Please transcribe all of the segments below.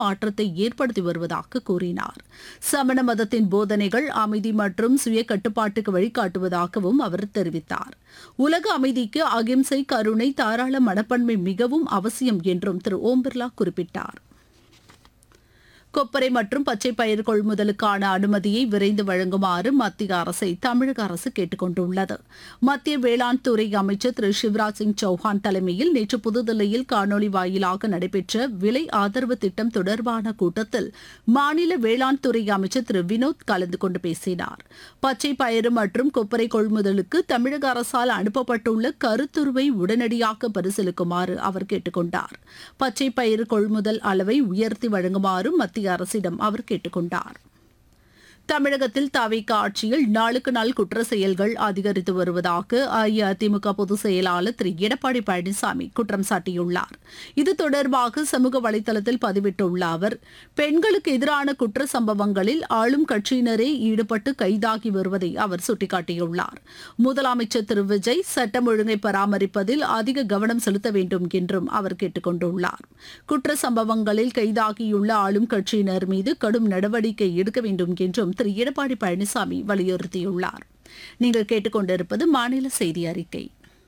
மாற்றத்தை ஏற்படுத்தி வருவதாக கூறினார் சமண மதத்தின் போதனைகள் அமைதி மற்றும் சுய கட்டுப்பாட்டுக்கு வழிகாட்டுவதாகவும் அவர் தெரிவித்தார் உலக அமைதிக்கு அகிம்சை கருணை தாராள மனப்பான்மை மிகவும் அவசியம் என்றும் திரு ஓம் பிர்லா குறிப்பிட்டார் கொப்பரை மற்றும் பச்சை பயிர் கொள்முதலுக்கான அனுமதியை விரைந்து வழங்குமாறு மத்திய அரசை தமிழக அரசு கேட்டுக் கொண்டுள்ளது மத்திய வேளாண் துறை அமைச்சர் திரு சிவராஜ் சிங் சௌஹான் தலைமையில் நேற்று புதுதில்லியில் காணொலி வாயிலாக நடைபெற்ற விலை ஆதரவு திட்டம் தொடர்பான கூட்டத்தில் மாநில வேளாண் துறை அமைச்சர் திரு வினோத் கலந்து கொண்டு பேசினார் பச்சை பயிறு மற்றும் கொப்பரை கொள்முதலுக்கு தமிழக அரசால் அனுப்பப்பட்டுள்ள கருத்துருவை உடனடியாக பரிசீலிக்குமாறு அவர் கேட்டுக் கொண்டார் பச்சை பயிறு கொள்முதல் அளவை உயர்த்தி வழங்குமாறு மத்திய அரசிடம் அவர் கேட்டுக் கொண்டார் தமிழகத்தில் தவிக ஆட்சியில் நாளுக்கு நாள் குற்ற செயல்கள் அதிகரித்து வருவதாக அஇஅதிமுக பொதுச் செயலாளர் திரு எடப்பாடி பழனிசாமி குற்றம் சாட்டியுள்ளார் இது தொடர்பாக சமூக வலைதளத்தில் பதிவிட்டுள்ள அவர் பெண்களுக்கு எதிரான குற்ற சம்பவங்களில் ஆளும் கட்சியினரே ஈடுபட்டு கைதாகி வருவதை அவர் சுட்டிக்காட்டியுள்ளார் முதலமைச்சர் திரு விஜய் சட்டம் ஒழுங்கை பராமரிப்பதில் அதிக கவனம் செலுத்த வேண்டும் என்றும் அவர் கேட்டுக் கொண்டுள்ளார் குற்ற சம்பவங்களில் கைதாகியுள்ள ஆளும் கட்சியினர் மீது கடும் நடவடிக்கை எடுக்க வேண்டும் என்றும் திரு எடப்பாடி பழனிசாமி வலியுறுத்தியுள்ளார் நீங்கள் கேட்டுக்கொண்டிருப்பது மாநில செய்தி அறிக்கை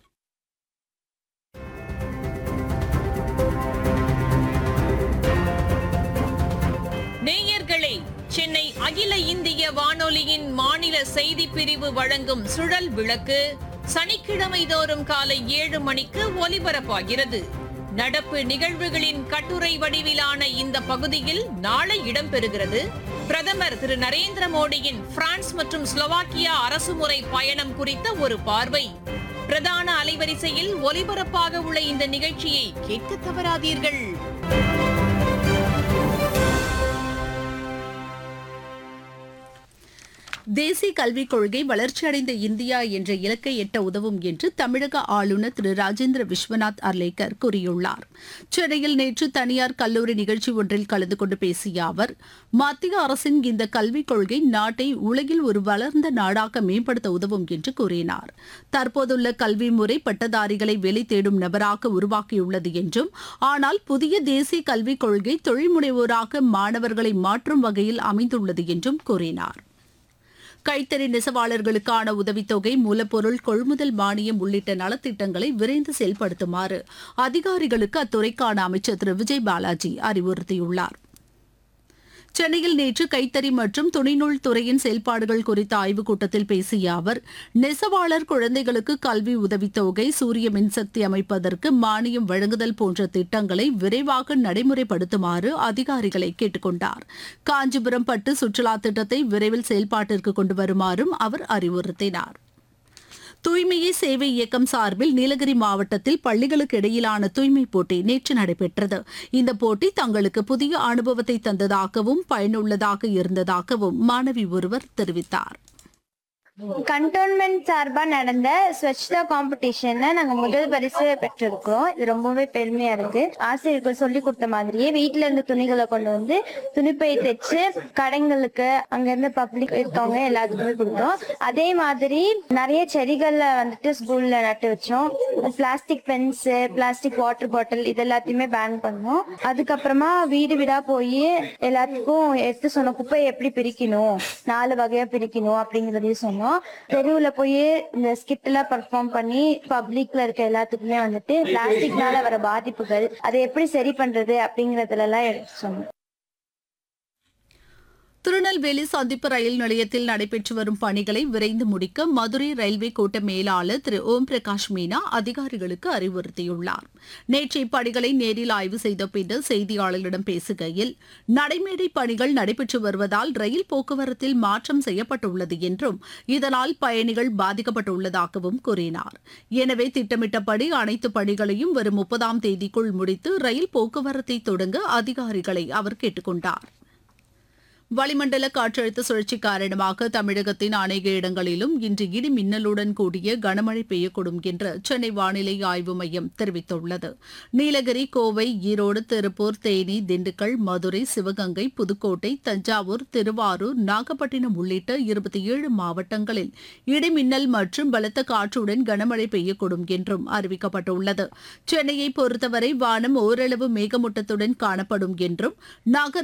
நேயர்களே சென்னை அகில இந்திய வானொலியின் மாநில செய்திப் பிரிவு வழங்கும் சுழல் விளக்கு சனிக்கிழமை தோறும் காலை ஏழு மணிக்கு ஒலிபரப்பாகிறது நடப்பு நிகழ்வுகளின் கட்டுரை வடிவிலான இந்த பகுதியில் நாளை இடம்பெறுகிறது பிரதமர் திரு நரேந்திர மோடியின் பிரான்ஸ் மற்றும் ஸ்லோவாக்கியா அரசுமுறை பயணம் குறித்த ஒரு பார்வை பிரதான அலைவரிசையில் ஒலிபரப்பாக உள்ள இந்த நிகழ்ச்சியை கேட்க தவறாதீர்கள் தேசிய கல்விக் கொள்கை வளர்ச்சியடைந்த இந்தியா என்ற இலக்கை எட்ட உதவும் என்று தமிழக ஆளுநர் திரு ராஜேந்திர விஸ்வநாத் அர்லேக்கர் கூறியுள்ளார் சென்னையில் நேற்று தனியார் கல்லூரி நிகழ்ச்சி ஒன்றில் கலந்து கொண்டு பேசிய அவர் மத்திய அரசின் இந்த கல்விக் கொள்கை நாட்டை உலகில் ஒரு வளர்ந்த நாடாக மேம்படுத்த உதவும் என்று கூறினார் தற்போதுள்ள கல்வி முறை பட்டதாரிகளை வேலை தேடும் நபராக உருவாக்கியுள்ளது என்றும் ஆனால் புதிய தேசிய கல்விக் கொள்கை தொழில்முனைவோராக மாணவர்களை மாற்றும் வகையில் அமைந்துள்ளது என்றும் கூறினார் கைத்தறி நெசவாளர்களுக்கான உதவித்தொகை மூலப்பொருள் கொள்முதல் மானியம் உள்ளிட்ட நலத்திட்டங்களை விரைந்து செயல்படுத்துமாறு அதிகாரிகளுக்கு அத்துறைக்கான அமைச்சர் திரு விஜய் பாலாஜி அறிவுறுத்தியுள்ளார் சென்னையில் நேற்று கைத்தறி மற்றும் துணிநூல் துறையின் செயல்பாடுகள் குறித்த ஆய்வுக் கூட்டத்தில் பேசிய அவர் நெசவாளர் குழந்தைகளுக்கு கல்வி உதவித்தொகை சூரிய மின்சக்தி அமைப்பதற்கு மானியம் வழங்குதல் போன்ற திட்டங்களை விரைவாக நடைமுறைப்படுத்துமாறு அதிகாரிகளை கேட்டுக்கொண்டார் காஞ்சிபுரம் பட்டு சுற்றுலா திட்டத்தை விரைவில் செயல்பாட்டிற்கு கொண்டு வருமாறும் அவர் அறிவுறுத்தினார் தூய்மையே சேவை இயக்கம் சார்பில் நீலகிரி மாவட்டத்தில் பள்ளிகளுக்கு இடையிலான தூய்மை போட்டி நேற்று நடைபெற்றது இந்த போட்டி தங்களுக்கு புதிய அனுபவத்தை தந்ததாகவும் பயனுள்ளதாக இருந்ததாகவும் மாணவி ஒருவர் தெரிவித்தார் கண்டோன்மெண்ட் சார்பா நடந்த ஸ்வச்தா காம்படிஷன்ல நாங்க முதல் பரிசு பெற்றிருக்கோம் இது ரொம்பவே பெருமையா இருக்கு ஆசிரியர்கள் சொல்லி கொடுத்த மாதிரியே வீட்ல இருந்து துணிகளை கொண்டு வந்து துணிப்பை தைச்சு கடைங்களுக்கு அங்க இருந்து பப்ளிக் இருக்கவங்க எல்லாத்துக்குமே கொடுத்தோம் அதே மாதிரி நிறைய செடிகள்ல வந்துட்டு ஸ்கூல்ல நட்டு வச்சோம் plastic pens plastic water bottle இது எல்லாத்தையுமே பேன் பண்ணோம் அதுக்கப்புறமா வீடு வீடா போய் எல்லாத்துக்கும் எடுத்து சொன்ன குப்பையை எப்படி பிரிக்கணும் நாலு வகையா பிரிக்கணும் அப்படிங்கறதையும் சொன்னோம் தெருவுல போய் இந்த ஸ்கிட் எல்லாம் பெர்ஃபார்ம் பண்ணி பப்ளிக்ல இருக்க எல்லாத்துக்குமே வந்துட்டு பிளாஸ்டிக்னால வர பாதிப்புகள் அதை எப்படி சரி பண்றது அப்படிங்கறதுல எல்லாம் எடுத்து சொன்னோம் திருநெல்வேலி சந்திப்பு ரயில் நிலையத்தில் நடைபெற்று வரும் பணிகளை விரைந்து முடிக்க மதுரை ரயில்வே கோட்ட மேலாளர் திரு ஓம் பிரகாஷ் மீனா அதிகாரிகளுக்கு அறிவுறுத்தியுள்ளார் நேற்று இப்பணிகளை நேரில் ஆய்வு செய்த பின்னர் செய்தியாளர்களிடம் பேசுகையில் நடைமேடை பணிகள் நடைபெற்று வருவதால் ரயில் போக்குவரத்தில் மாற்றம் செய்யப்பட்டுள்ளது என்றும் இதனால் பயணிகள் பாதிக்கப்பட்டுள்ளதாகவும் கூறினார் எனவே திட்டமிட்டபடி அனைத்து பணிகளையும் வரும் முப்பதாம் தேதிக்குள் முடித்து ரயில் போக்குவரத்தை தொடங்க அதிகாரிகளை அவர் கேட்டுக்கொண்டார் வளிமண்டல காற்றழுத்த சுழற்சி காரணமாக தமிழகத்தின் அநேக இடங்களிலும் இன்று இடி மின்னலுடன் கூடிய கனமழை பெய்யக்கூடும் என்று சென்னை வானிலை ஆய்வு மையம் தெரிவித்துள்ளது நீலகிரி கோவை ஈரோடு திருப்பூர் தேனி திண்டுக்கல் மதுரை சிவகங்கை புதுக்கோட்டை தஞ்சாவூர் திருவாரூர் நாகப்பட்டினம் உள்ளிட்ட இருபத்தி ஏழு மாவட்டங்களில் இடி மின்னல் மற்றும் பலத்த காற்றுடன் கனமழை பெய்யக்கூடும் என்றும் அறிவிக்கப்பட்டுள்ளது சென்னையை பொறுத்தவரை வானம் ஓரளவு மேகமூட்டத்துடன் காணப்படும் என்றும் நாகர்